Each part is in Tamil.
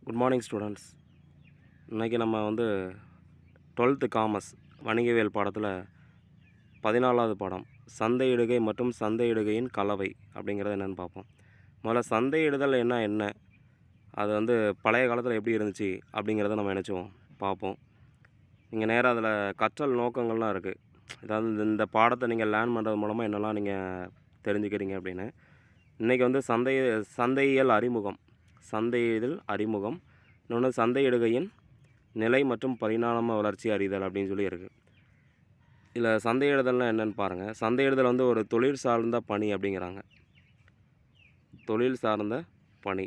குட் மார்னிங் ஸ்டூடெண்ட்ஸ் இன்றைக்கி நம்ம வந்து டுவெல்த்து காமர்ஸ் வணிகவியல் பாடத்தில் பதினாலாவது பாடம் சந்தையிடுகை மற்றும் சந்தையிடுகையின் கலவை அப்படிங்கிறது என்னென்னு பார்ப்போம் முதல்ல சந்தையிடுதல் என்ன என்ன அது வந்து பழைய காலத்தில் எப்படி இருந்துச்சு அப்படிங்கிறத நம்ம நினச்சோம் பார்ப்போம் நீங்கள் நேராக அதில் கற்றல் நோக்கங்கள்லாம் இருக்குது அதாவது இந்த- இந்த பாடத்தை நீங்கள் லேர்ன் பண்ணுறது மூலமாக என்னெல்லாம் நீங்கள் தெரிஞ்சுக்கிறீங்க அப்படின்னு இன்றைக்கி வந்து சந்தை சந்தையியல் அறிமுகம் சந்தையிடல் அறிமுகம் இன்னொன்று சந்தையிடுகையின் நிலை மற்றும் பரிணாம வளர்ச்சி அறிதல் அப்படின்னு சொல்லி இருக்குது இதில் சந்தையிடுதல்னா என்னன்னு பாருங்கள் சந்தையிடுதல் வந்து ஒரு தொழில் சார்ந்த பணி அப்படிங்கிறாங்க தொழில் சார்ந்த பணி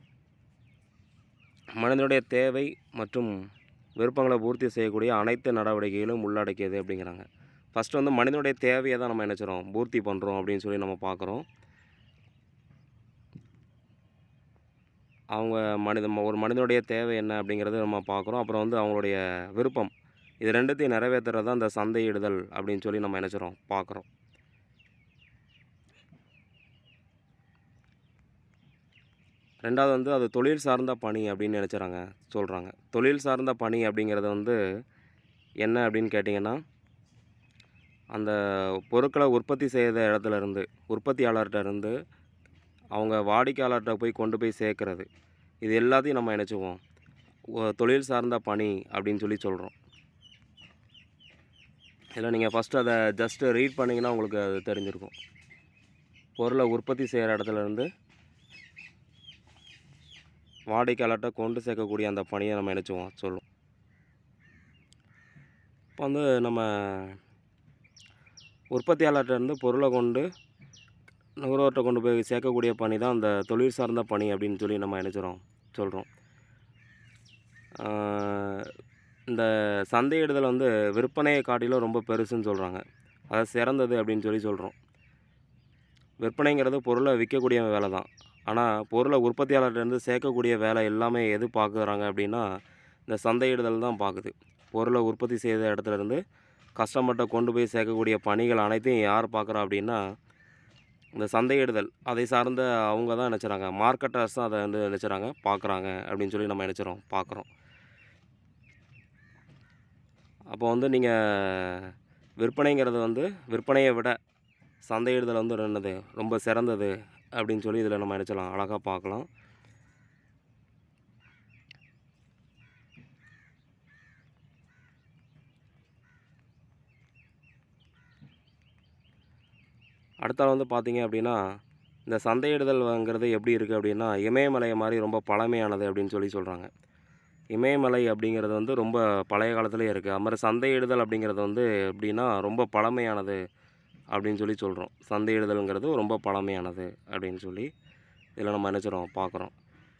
மனிதனுடைய தேவை மற்றும் விருப்பங்களை பூர்த்தி செய்யக்கூடிய அனைத்து நடவடிக்கைகளும் உள்ளடக்கியது அப்படிங்கிறாங்க ஃபஸ்ட்டு வந்து மனிதனுடைய தேவையை தான் நம்ம நினச்சிரோம் பூர்த்தி பண்ணுறோம் அப்படின்னு சொல்லி நம்ம பார்க்குறோம் அவங்க மனித ஒரு மனிதனுடைய தேவை என்ன அப்படிங்கிறத நம்ம பார்க்குறோம் அப்புறம் வந்து அவங்களுடைய விருப்பம் இது ரெண்டுத்தையும் நிறைவேற்றுறது தான் இந்த சந்தையிடுதல் அப்படின்னு சொல்லி நம்ம நினச்சிரோம் பார்க்குறோம் ரெண்டாவது வந்து அது தொழில் சார்ந்த பணி அப்படின்னு நினச்சிறாங்க சொல்கிறாங்க தொழில் சார்ந்த பணி அப்படிங்கிறது வந்து என்ன அப்படின்னு கேட்டிங்கன்னா அந்த பொருட்களை உற்பத்தி செய்த இடத்துல இருந்து உற்பத்தியாளர்கிட்ட இருந்து அவங்க வாடிக்கையாளர்கிட்ட போய் கொண்டு போய் சேர்க்கறது இது எல்லாத்தையும் நம்ம நினச்சிக்குவோம் தொழில் சார்ந்த பணி அப்படின்னு சொல்லி சொல்கிறோம் இதில் நீங்கள் ஃபஸ்ட்டு அதை ஜஸ்ட்டு ரீட் பண்ணிங்கன்னா உங்களுக்கு அது தெரிஞ்சிருக்கும் பொருளை உற்பத்தி செய்கிற இடத்துல இருந்து வாடிக்கையாளர்கிட்ட கொண்டு சேர்க்கக்கூடிய அந்த பணியை நம்ம நினச்சிக்குவோம் சொல்லும் இப்போ வந்து நம்ம உற்பத்தியாளர்கிட்ட இருந்து பொருளை கொண்டு நுகர்வோர்கிட்ட கொண்டு போய் சேர்க்கக்கூடிய பணி தான் அந்த தொழில் சார்ந்த பணி அப்படின்னு சொல்லி நம்ம நினச்சிரோம் சொல்கிறோம் இந்த சந்தையிடுதல் வந்து விற்பனையை காட்டிலும் ரொம்ப பெருசுன்னு சொல்கிறாங்க அது சிறந்தது அப்படின்னு சொல்லி சொல்கிறோம் விற்பனைங்கிறது பொருளை விற்கக்கூடிய வேலை தான் ஆனால் பொருளை உற்பத்தியாளர்கிட்டருந்து சேர்க்கக்கூடிய வேலை எல்லாமே எது பார்க்குறாங்க அப்படின்னா இந்த சந்தையிடுதல் தான் பார்க்குது பொருளை உற்பத்தி செய்த இடத்துல இருந்து கஸ்டமர்கிட்ட கொண்டு போய் சேர்க்கக்கூடிய பணிகள் அனைத்தையும் யார் பார்க்குறா அப்படின்னா இந்த சந்தையிடுதல் அதை சார்ந்த அவங்க தான் நினச்சிறாங்க மார்க்கெட்டர்ஸ் தான் அதை வந்து நினச்சிறாங்க பார்க்குறாங்க அப்படின்னு சொல்லி நம்ம நினச்சிரோம் பார்க்குறோம் அப்போ வந்து நீங்கள் விற்பனைங்கிறது வந்து விற்பனையை விட சந்தையிடுதல் வந்து என்னது ரொம்ப சிறந்தது அப்படின்னு சொல்லி இதில் நம்ம நினச்சலாம் அழகாக பார்க்கலாம் அடுத்தால வந்து பார்த்தீங்க அப்படின்னா இந்த சந்தையிடுதல்ங்கிறது எப்படி இருக்குது அப்படின்னா இமயமலை மாதிரி ரொம்ப பழமையானது அப்படின்னு சொல்லி சொல்கிறாங்க இமயமலை அப்படிங்கிறது வந்து ரொம்ப பழைய காலத்துலேயே இருக்குது அது மாதிரி சந்தையிடுதல் அப்படிங்கிறது வந்து எப்படின்னா ரொம்ப பழமையானது அப்படின்னு சொல்லி சொல்கிறோம் சந்தையிடுதல்ங்கிறது ரொம்ப பழமையானது அப்படின்னு சொல்லி இதில் நம்ம நினச்சிரோம் பார்க்குறோம்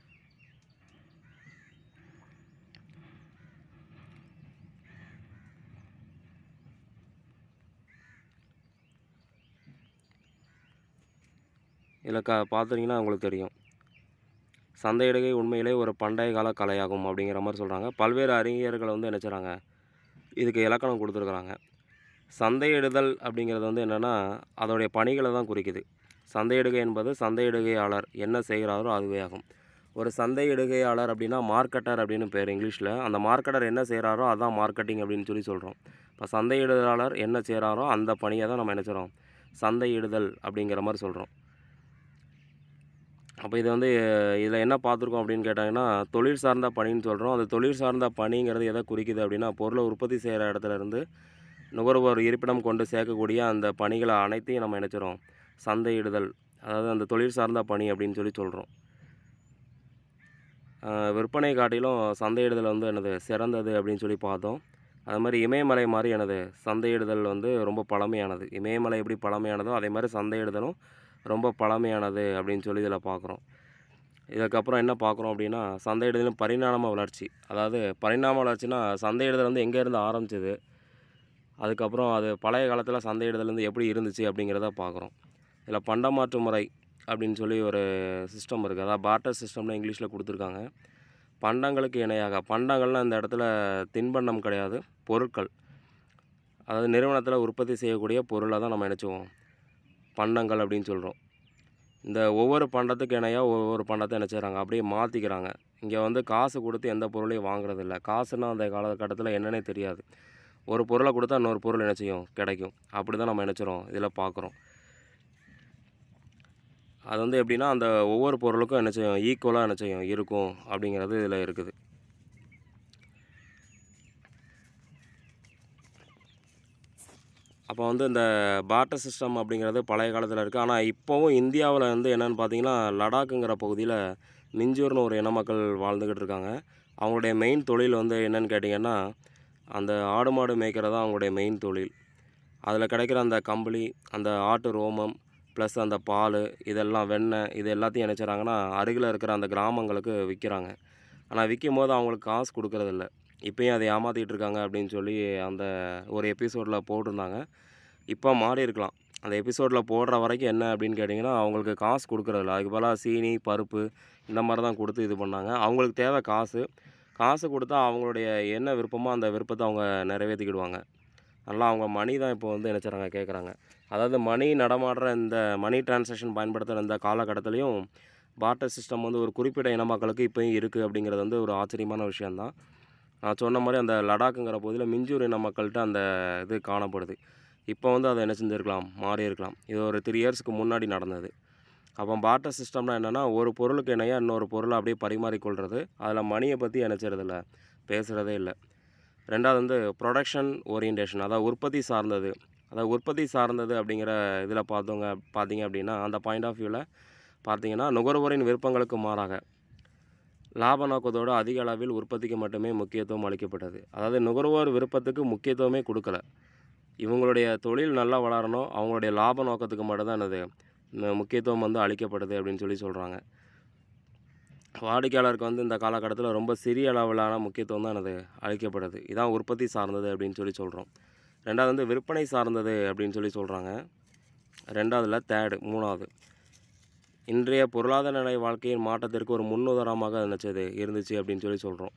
இதில் க பார்த்துட்டிங்கன்னா உங்களுக்கு தெரியும் சந்தையிடுகை உண்மையிலே ஒரு பண்டைய கால கலையாகும் அப்படிங்கிற மாதிரி சொல்கிறாங்க பல்வேறு அறிஞர்கள் வந்து என்ன செய்கிறாங்க இதுக்கு இலக்கணம் கொடுத்துருக்குறாங்க சந்தையிடுதல் அப்படிங்கிறது வந்து என்னென்னா அதோடைய பணிகளை தான் குறிக்குது சந்தையிடுகை என்பது சந்தையிடுகையாளர் என்ன செய்கிறாரோ அதுவே ஆகும் ஒரு சந்தையிடுகையாளர் அப்படின்னா மார்க்கெட்டர் அப்படின்னு பேர் இங்கிலீஷில் அந்த மார்க்கெட்டர் என்ன செய்கிறாரோ அதான் மார்க்கெட்டிங் அப்படின்னு சொல்லி சொல்கிறோம் இப்போ சந்தையிடுதலாளர் என்ன செய்கிறாரோ அந்த பணியை தான் நம்ம என்ன செய்கிறோம் சந்தையிடுதல் அப்படிங்கிற மாதிரி சொல்கிறோம் அப்போ இது வந்து இதில் என்ன பார்த்துருக்கோம் அப்படின்னு கேட்டாங்கன்னா தொழில் சார்ந்த பணின்னு சொல்கிறோம் அந்த தொழில் சார்ந்த பணிங்கிறது எதை குறிக்குது அப்படின்னா பொருளை உற்பத்தி செய்கிற இடத்துல இருந்து நுகர்வோர் இருப்பிடம் கொண்டு சேர்க்கக்கூடிய அந்த பணிகளை அனைத்தையும் நம்ம நினச்சிரோம் சந்தையிடுதல் அதாவது அந்த தொழில் சார்ந்த பணி அப்படின்னு சொல்லி சொல்கிறோம் விற்பனை காட்டிலும் சந்தையிடுதல் வந்து என்னது சிறந்தது அப்படின்னு சொல்லி பார்த்தோம் அது மாதிரி இமயமலை மாதிரி எனது சந்தையிடுதல் வந்து ரொம்ப பழமையானது இமயமலை எப்படி பழமையானதோ அதே மாதிரி சந்தையிடுதலும் ரொம்ப பழமையானது அப்படின்னு சொல்லி இதில் பார்க்குறோம் இதுக்கப்புறம் என்ன பார்க்குறோம் அப்படின்னா சந்தையிடுதலும் பரிணாம வளர்ச்சி அதாவது பரிணாம வளர்ச்சினா சந்தையிடுதல் வந்து எங்கேருந்து ஆரம்பிச்சது அதுக்கப்புறம் அது பழைய காலத்தில் சந்தையிடுதல் வந்து எப்படி இருந்துச்சு அப்படிங்கிறத பார்க்குறோம் இதில் பண்டமாற்று முறை அப்படின்னு சொல்லி ஒரு சிஸ்டம் இருக்குது அதாவது பார்ட்டர் சிஸ்டம்னு இங்கிலீஷில் கொடுத்துருக்காங்க பண்டங்களுக்கு இணையாக பண்டங்கள்லாம் இந்த இடத்துல தின்பண்டம் கிடையாது பொருட்கள் அதாவது நிறுவனத்தில் உற்பத்தி செய்யக்கூடிய பொருளை தான் நம்ம நினச்சிக்குவோம் பண்டங்கள் அப்படின்னு சொல்கிறோம் இந்த ஒவ்வொரு பண்டத்துக்கு இணையாக ஒவ்வொரு பண்டத்தை என்ன செய்கிறாங்க அப்படியே மாற்றிக்கிறாங்க இங்கே வந்து காசு கொடுத்து எந்த பொருளையும் வாங்குறதில்ல காசுன்னா அந்த காலகட்டத்தில் என்னன்னே தெரியாது ஒரு பொருளை கொடுத்தா இன்னொரு பொருள் என்ன செய்யும் கிடைக்கும் அப்படி தான் நம்ம நினச்சிரோம் இதில் பார்க்குறோம் அது வந்து எப்படின்னா அந்த ஒவ்வொரு பொருளுக்கும் என்ன செய்யும் ஈக்குவலாக என்ன செய்யும் இருக்கும் அப்படிங்கிறது இதில் இருக்குது அப்போ வந்து இந்த பாட்டர் சிஸ்டம் அப்படிங்கிறது பழைய காலத்தில் இருக்குது ஆனால் இப்போவும் இந்தியாவில் வந்து என்னென்னு பார்த்தீங்கன்னா லடாக்குங்கிற பகுதியில் மிஞ்சூர்னு ஒரு இன மக்கள் வாழ்ந்துக்கிட்டு இருக்காங்க அவங்களுடைய மெயின் தொழில் வந்து என்னன்னு கேட்டிங்கன்னா அந்த ஆடு மாடு மேய்க்கிறது தான் அவங்களுடைய மெயின் தொழில் அதில் கிடைக்கிற அந்த கம்பளி அந்த ஆட்டு ரோமம் ப்ளஸ் அந்த பால் இதெல்லாம் வெண்ணெய் இது எல்லாத்தையும் என்ன செய்கிறாங்கன்னா அருகில் இருக்கிற அந்த கிராமங்களுக்கு விற்கிறாங்க ஆனால் விற்கும் போது அவங்களுக்கு காசு கொடுக்கறதில்ல இப்போயும் அதை ஏமாற்றிட்டு இருக்காங்க அப்படின்னு சொல்லி அந்த ஒரு எபிசோடில் போட்டிருந்தாங்க இப்போ மாறி இருக்கலாம் அந்த எபிசோடில் போடுற வரைக்கும் என்ன அப்படின்னு கேட்டிங்கன்னா அவங்களுக்கு காசு கொடுக்குறதில்ல அதுக்கு பதிலாக சீனி பருப்பு இந்த மாதிரி தான் கொடுத்து இது பண்ணாங்க அவங்களுக்கு தேவை காசு காசு கொடுத்தா அவங்களுடைய என்ன விருப்பமோ அந்த விருப்பத்தை அவங்க நிறைவேற்றிக்கிடுவாங்க நல்லா அவங்க மணி தான் இப்போ வந்து என்ன செய்கிறாங்க கேட்குறாங்க அதாவது மணி நடமாடுற இந்த மணி டிரான்சாக்ஷன் பயன்படுத்துகிற இந்த காலகட்டத்துலேயும் பாட்டர் சிஸ்டம் வந்து ஒரு குறிப்பிட்ட இன மக்களுக்கு இப்போயும் இருக்குது அப்படிங்கிறது வந்து ஒரு ஆச்சரியமான விஷயந்தான் நான் சொன்ன மாதிரி அந்த லடாக்குங்கிற பகுதியில் மிஞ்சூர் இன மக்கள்கிட்ட அந்த இது காணப்படுது இப்போ வந்து அதை என்ன செஞ்சுருக்கலாம் மாறி இருக்கலாம் இது ஒரு த்ரீ இயர்ஸ்க்கு முன்னாடி நடந்தது அப்போ பாட்டர் சிஸ்டம்னா என்னென்னா ஒரு பொருளுக்கு இணையாக இன்னொரு பொருளை அப்படியே பரிமாறிக்கொள்கிறது அதில் மணியை பற்றி நினச்சறதில்ல பேசுகிறதே இல்லை ரெண்டாவது வந்து ப்ரொடக்ஷன் ஓரியன்டேஷன் அதாவது உற்பத்தி சார்ந்தது அதாவது உற்பத்தி சார்ந்தது அப்படிங்கிற இதில் பார்த்தவங்க பார்த்தீங்க அப்படின்னா அந்த பாயிண்ட் ஆஃப் வியூவில் பார்த்தீங்கன்னா நுகர்வோரின் விருப்பங்களுக்கு மாறாக லாப நோக்கத்தோடு அதிக அளவில் உற்பத்திக்கு மட்டுமே முக்கியத்துவம் அளிக்கப்பட்டது அதாவது நுகர்வோர் விருப்பத்துக்கு முக்கியத்துவமே கொடுக்கல இவங்களுடைய தொழில் நல்லா வளரணும் அவங்களுடைய லாப நோக்கத்துக்கு மட்டும்தான் என்னது ம- முக்கியத்துவம் வந்து அளிக்கப்படுது அப்படின்னு சொல்லி சொல்கிறாங்க வாடிக்கையாளருக்கு வந்து இந்த காலகட்டத்தில் ரொம்ப சிறிய அளவிலான முக்கியத்துவம் தான் என்னது அளிக்கப்படுது இதான் உற்பத்தி சார்ந்தது அப்படின்னு சொல்லி சொல்கிறோம் ரெண்டாவது வந்து விற்பனை சார்ந்தது அப்படின்னு சொல்லி சொல்கிறாங்க ரெண்டாவதுல தேர்டு மூணாவது இன்றைய பொருளாதார நிலை வாழ்க்கையின் மாற்றத்திற்கு ஒரு முன்னுதாரணமாக நினச்சது இருந்துச்சு அப்படின்னு சொல்லி சொல்கிறோம்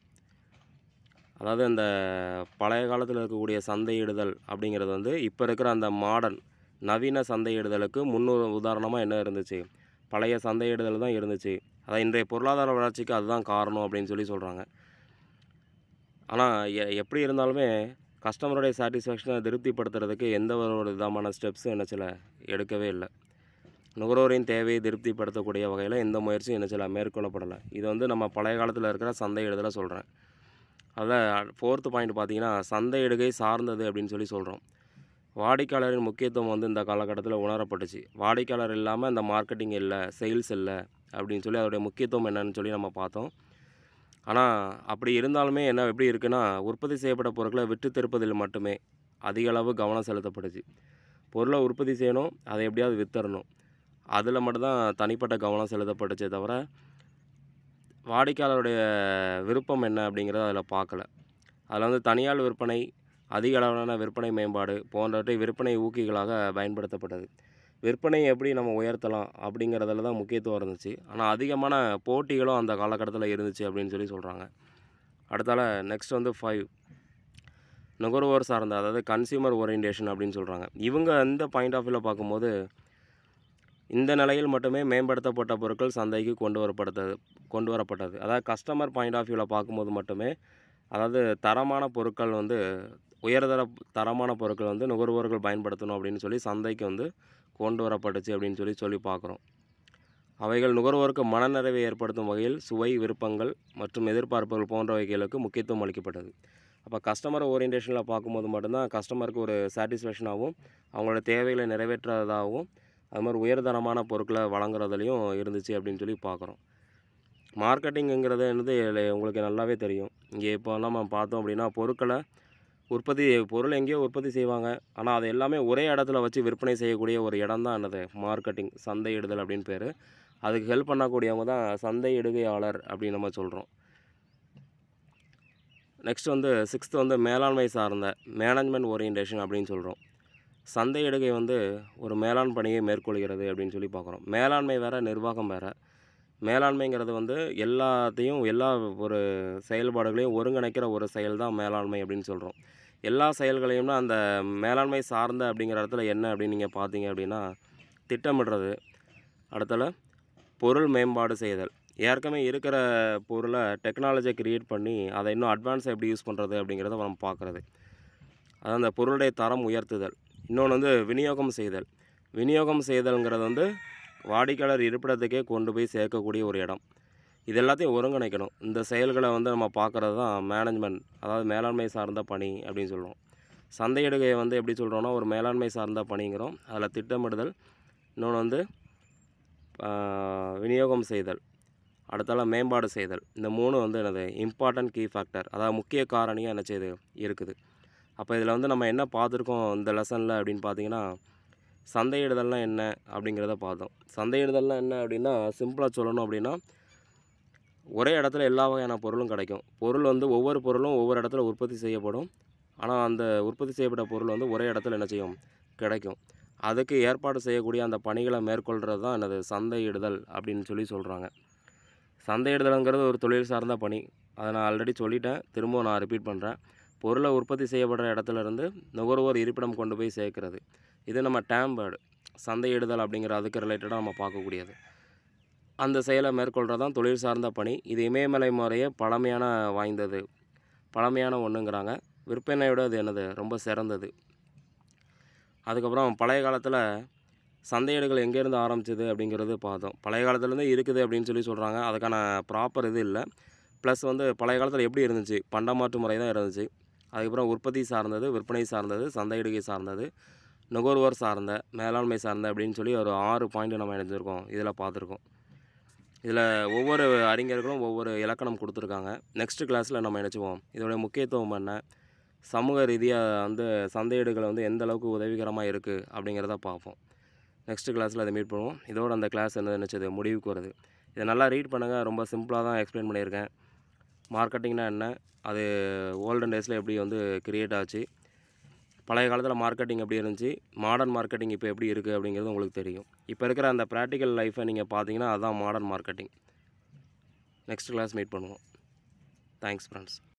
அதாவது இந்த பழைய காலத்தில் இருக்கக்கூடிய சந்தையிடுதல் அப்படிங்கிறது வந்து இப்போ இருக்கிற அந்த மாடர்ன் நவீன சந்தையிடுதலுக்கு முன்னு உதாரணமாக என்ன இருந்துச்சு பழைய சந்தையிடுதல் தான் இருந்துச்சு அதான் இன்றைய பொருளாதார வளர்ச்சிக்கு அதுதான் காரணம் அப்படின்னு சொல்லி சொல்கிறாங்க ஆனால் எ எப்படி இருந்தாலுமே கஸ்டமருடைய சாட்டிஸ்ஃபேக்ஷனை திருப்திப்படுத்துறதுக்கு எந்த ஒரு விதமான ஸ்டெப்ஸும் என்ன சில எடுக்கவே இல்லை நுகர்வோரின் தேவையை திருப்திப்படுத்தக்கூடிய வகையில் எந்த முயற்சியும் என்ன சில மேற்கொள்ளப்படலை இது வந்து நம்ம பழைய காலத்தில் இருக்கிற சந்தையிடுதலை சொல்கிறேன் அதில் ஃபோர்த்து பாயிண்ட் பார்த்தீங்கன்னா சந்தையிடுகை சார்ந்தது அப்படின்னு சொல்லி சொல்கிறோம் வாடிக்கையாளரின் முக்கியத்துவம் வந்து இந்த காலகட்டத்தில் உணரப்பட்டுச்சு வாடிக்கையாளர் இல்லாமல் இந்த மார்க்கெட்டிங் இல்லை சேல்ஸ் இல்லை அப்படின்னு சொல்லி அதோடைய முக்கியத்துவம் என்னன்னு சொல்லி நம்ம பார்த்தோம் ஆனால் அப்படி இருந்தாலுமே என்ன எப்படி இருக்குன்னா உற்பத்தி செய்யப்பட்ட பொருட்களை விற்று திருப்பதில் மட்டுமே அதிக அளவு கவனம் செலுத்தப்படுச்சு பொருளை உற்பத்தி செய்யணும் அதை எப்படியாவது வித்தரணும் அதில் மட்டும்தான் தனிப்பட்ட கவனம் செலுத்தப்பட்டுச்சே தவிர வாடிக்கையாளருடைய விருப்பம் என்ன அப்படிங்கிறத அதில் பார்க்கல அதில் வந்து தனியார் விற்பனை அதிக அளவிலான விற்பனை மேம்பாடு போன்றவற்றை விற்பனை ஊக்கிகளாக பயன்படுத்தப்பட்டது விற்பனை எப்படி நம்ம உயர்த்தலாம் அப்படிங்கிறதுல தான் முக்கியத்துவம் இருந்துச்சு ஆனால் அதிகமான போட்டிகளும் அந்த காலகட்டத்தில் இருந்துச்சு அப்படின்னு சொல்லி சொல்கிறாங்க அடுத்தால நெக்ஸ்ட் வந்து ஃபைவ் நுகர்வோர் சார்ந்த அதாவது கன்சியூமர் ஓரியன்டேஷன் அப்படின்னு சொல்கிறாங்க இவங்க இந்த பாயிண்ட் ஆஃப் வியூவில் பார்க்கும்போது இந்த நிலையில் மட்டுமே மேம்படுத்தப்பட்ட பொருட்கள் சந்தைக்கு கொண்டு வரப்பட்டது கொண்டு வரப்பட்டது அதாவது கஸ்டமர் பாயிண்ட் ஆஃப் வியூவில் பார்க்கும்போது மட்டுமே அதாவது தரமான பொருட்கள் வந்து உயர்தர தரமான பொருட்கள் வந்து நுகர்வோர்கள் பயன்படுத்தணும் அப்படின்னு சொல்லி சந்தைக்கு வந்து கொண்டு வரப்பட்டுச்சு அப்படின்னு சொல்லி சொல்லி பார்க்குறோம் அவைகள் நுகர்வோருக்கு மனநிறைவை ஏற்படுத்தும் வகையில் சுவை விருப்பங்கள் மற்றும் எதிர்பார்ப்புகள் போன்றவைகளுக்கு முக்கியத்துவம் அளிக்கப்பட்டது அப்போ கஸ்டமர் ஓரியன்டேஷனில் பார்க்கும்போது மட்டும்தான் கஸ்டமருக்கு ஒரு சாட்டிஸ்ஃபேக்ஷனாகவும் அவங்களோட தேவைகளை நிறைவேற்றுறதாகவும் அது மாதிரி உயர்தரமான பொருட்களை வழங்குறதுலையும் இருந்துச்சு அப்படின்னு சொல்லி பார்க்குறோம் மார்க்கெட்டிங்குங்கிறது வந்து இதுல உங்களுக்கு நல்லாவே தெரியும் இங்கே இப்போ நம்ம பார்த்தோம் அப்படின்னா பொருட்களை உற்பத்தி பொருள் எங்கேயோ உற்பத்தி செய்வாங்க ஆனால் அது எல்லாமே ஒரே இடத்துல வச்சு விற்பனை செய்யக்கூடிய ஒரு இடம் தான் என்னது மார்க்கெட்டிங் சந்தையிடுதல் அப்படின்னு பேர் அதுக்கு ஹெல்ப் பண்ணக்கூடியவங்க தான் சந்தையிடுகையாளர் அப்படின்னு நம்ம சொல்கிறோம் நெக்ஸ்ட் வந்து சிக்ஸ்த்து வந்து மேலாண்மை சார்ந்த மேனேஜ்மெண்ட் ஓரியன்டேஷன் அப்படின்னு சொல்கிறோம் சந்தையிடுகை வந்து ஒரு மேலாண் பணியை மேற்கொள்கிறது அப்படின்னு சொல்லி பார்க்குறோம் மேலாண்மை வேறு நிர்வாகம் வேறு மேலாண்மைங்கிறது வந்து எல்லாத்தையும் எல்லா ஒரு செயல்பாடுகளையும் ஒருங்கிணைக்கிற ஒரு செயல் தான் மேலாண்மை அப்படின்னு சொல்கிறோம் எல்லா செயல்களையும்னா அந்த மேலாண்மை சார்ந்த அப்படிங்கிற இடத்துல என்ன அப்படின்னு நீங்கள் பார்த்தீங்க அப்படின்னா திட்டமிடுறது அடுத்தல பொருள் மேம்பாடு செய்தல் ஏற்கனவே இருக்கிற பொருளை டெக்னாலஜியை க்ரியேட் பண்ணி அதை இன்னும் அட்வான்ஸாக எப்படி யூஸ் பண்ணுறது அப்படிங்கிறத நம்ம பார்க்குறது அதான் அந்த பொருளுடைய தரம் உயர்த்துதல் இன்னொன்று வந்து விநியோகம் செய்தல் விநியோகம் செய்தல்ங்கிறது வந்து வாடிக்கையாளர் இருப்பிடத்துக்கே கொண்டு போய் சேர்க்கக்கூடிய ஒரு இடம் இது எல்லாத்தையும் ஒருங்கிணைக்கணும் இந்த செயல்களை வந்து நம்ம பார்க்குறது தான் மேனேஜ்மெண்ட் அதாவது மேலாண்மை சார்ந்த பணி அப்படின்னு சொல்லுவோம் சந்தையிடுகையை வந்து எப்படி சொல்கிறோன்னா ஒரு மேலாண்மை சார்ந்த பணிங்கிறோம் அதில் திட்டமிடுதல் இன்னொன்று வந்து ஆஹ், விநியோகம் செய்தல் அடுத்தால மேம்பாடு செய்தல் இந்த மூணு வந்து என்னது இம்பார்ட்டன்ட் கீ ஃபேக்டர் அதாவது முக்கிய காரணியாக என்ன செய்யுது இருக்குது அப்போ இதில் வந்து நம்ம என்ன பார்த்துருக்கோம் இந்த லெசனில் அப்படின்னு பார்த்தீங்கன்னா சந்தையிடுதல்னா என்ன அப்படிங்கிறத பார்த்தோம் சந்தையிடுதல்னா என்ன அப்படின்னா சிம்பிளாக சொல்லணும் அப்படின்னா ஒரே இடத்துல எல்லா வகையான பொருளும் கிடைக்கும் பொருள் வந்து ஒவ்வொரு பொருளும் ஒவ்வொரு இடத்துல உற்பத்தி செய்யப்படும் ஆனால் அந்த உற்பத்தி செய்யப்பட்ட பொருள் வந்து ஒரே இடத்துல என்ன செய்யும் கிடைக்கும் அதுக்கு ஏற்பாடு செய்யக்கூடிய அந்த பணிகளை மேற்கொள்கிறது தான் என்னது சந்தையிடுதல் அப்படின்னு சொல்லி சொல்கிறாங்க சந்தையிடுதல்ங்கிறது ஒரு தொழில் சார்ந்த பணி அதை நான் ஆல்ரெடி சொல்லிட்டேன் திரும்பவும் நான் ரிப்பீட் பண்ணுறேன் பொருளை உற்பத்தி செய்யப்படுற இடத்துல இருந்து நுகர்வோர் இருப்பிடம் கொண்டு போய் சேர்க்கிறது இது நம்ம டேம்பேர்டு சந்தையிடுதல் அப்படிங்கிற அதுக்கு ரிலேட்டடாக நம்ம பார்க்கக்கூடியது அந்த செயலை மேற்கொள்கிறது தான் தொழில் சார்ந்த பணி இது இமயமலை முறையே பழமையான வாய்ந்தது பழமையான ஒன்றுங்கிறாங்க விற்பனையோட இது என்னது ரொம்ப சிறந்தது அதுக்கப்புறம் பழைய காலத்தில் சந்தையிடுகள் எங்கேருந்து ஆரம்பிச்சது அப்படிங்கிறது பார்த்தோம் பழைய காலத்துலேருந்தே இருக்குது அப்படின்னு சொல்லி சொல்கிறாங்க அதுக்கான ப்ராப்பர் இது இல்லை ப்ளஸ் வந்து பழைய காலத்தில் எப்படி இருந்துச்சு பண்டமாற்று முறை தான் இருந்துச்சு அதுக்கப்புறம் உற்பத்தி சார்ந்தது விற்பனை சார்ந்தது சந்தையிடுகை சார்ந்தது நுகர்வோர் சார்ந்த மேலாண்மை சார்ந்த அப்படின்னு சொல்லி ஒரு ஆறு பாயிண்ட் நம்ம இணைஞ்சிருக்கோம் இதில் பார்த்துருக்கோம் இதில் ஒவ்வொரு அறிஞர்களும் ஒவ்வொரு இலக்கணம் கொடுத்துருக்காங்க நெக்ஸ்ட் கிளாஸில் நம்ம நினச்சிவோம் இதோடைய முக்கியத்துவம் என்ன சமூக ரீதியாக வந்து சந்தையீடுகள் வந்து எந்த அளவுக்கு உதவிகரமாக இருக்குது அப்படிங்கிறத பார்ப்போம் நெக்ஸ்ட் கிளாஸில் அதை மீட் பண்ணுவோம் இதோட அந்த கிளாஸ் என்ன நினச்சது முடிவுக்கு வருது இதை நல்லா ரீட் பண்ணுங்கள் ரொம்ப சிம்பிளாக தான் எக்ஸ்பிளைன் பண்ணியிருக்கேன் மார்க்கெட்டிங்னா என்ன அது ஓல்டன் டேஸில் எப்படி வந்து கிரியேட் ஆச்சு பழைய காலத்தில் மார்க்கெட்டிங் எப்படி இருந்துச்சு மாடர்ன் மார்க்கெட்டிங் இப்போ எப்படி இருக்குது அப்படிங்கிறது உங்களுக்கு தெரியும் இப்போ இருக்கிற அந்த ப்ராக்டிக்கல் லைஃப்பை நீங்கள் பார்த்தீங்கன்னா அதுதான் modern marketing next class meet பண்ணுவோம் தேங்க்ஸ் ஃப்ரெண்ட்ஸ்